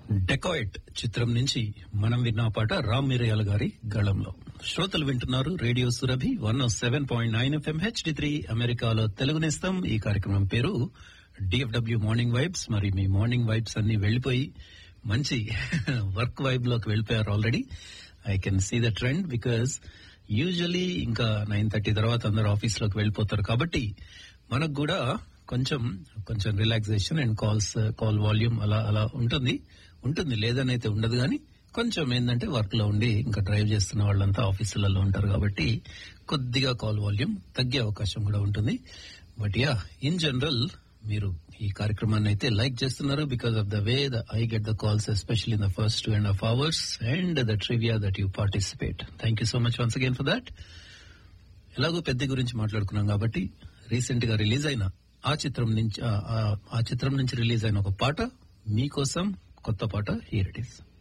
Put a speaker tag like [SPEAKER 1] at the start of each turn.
[SPEAKER 1] dacoit చిత్రం నుంచి మనం విన్న ఆ పాట రామ్ మిరయాల గారి గళంలో శ్రోతలు వింటున్నారు radio Surabhi one seven point nine FM HD three అమెరికాలో తెలుగు నేస్తం ఈ కార్యక్రమం పేరు డిఎఫ్డబ్ల్యూ మార్నింగ్ వైబ్స్ మరి మీ మార్నింగ్ వైబ్స్ అన్ని వెళ్లిపోయి మంచి వర్క్ వైబ్ లోకి వెళ్ళిపోయారు already I can see the trend because usually ఇంకా నైన్ థర్టీ తర్వాత అందరు ఆఫీస్ లోకి వెళ్ళిపోతారు కాబట్టి మనకు కూడా కొంచెం కొంచెం relaxation and calls call volume అలా అలా ఉంటుంది ఉంటుంది లేదని అయితే ఉండదు కానీ కొంచెం ఏంటంటే వర్క్ లో ఉండి ఇంకా డ్రైవ్ చేస్తున్న వాళ్ళంతా ఆఫీసులలో ఉంటారు కాబట్టి కొద్దిగా కాల్ వాల్యూమ్ తగ్గే అవకాశం కూడా ఉంటుంది బట్ యా ఇన్ జనరల్ మీరు ఈ కార్యక్రమాన్ని అయితే లైక్ చేస్తున్నారు because of the way the I get the calls especially in the first two and half hours and the trivia that you participate thank you so much once again for that ఎలాగో పెద్ద గురించి మాట్లాడుకున్నాం కాబట్టి recent గా release అయిన ఆ చిత్రం నుంచి ఆ- ఆ- ఆ చిత్రం నుంచి రిలీజ్ అయిన ఒక పాట మీకోసం కొత్త పాట హియర్ ఇట్ ఈస్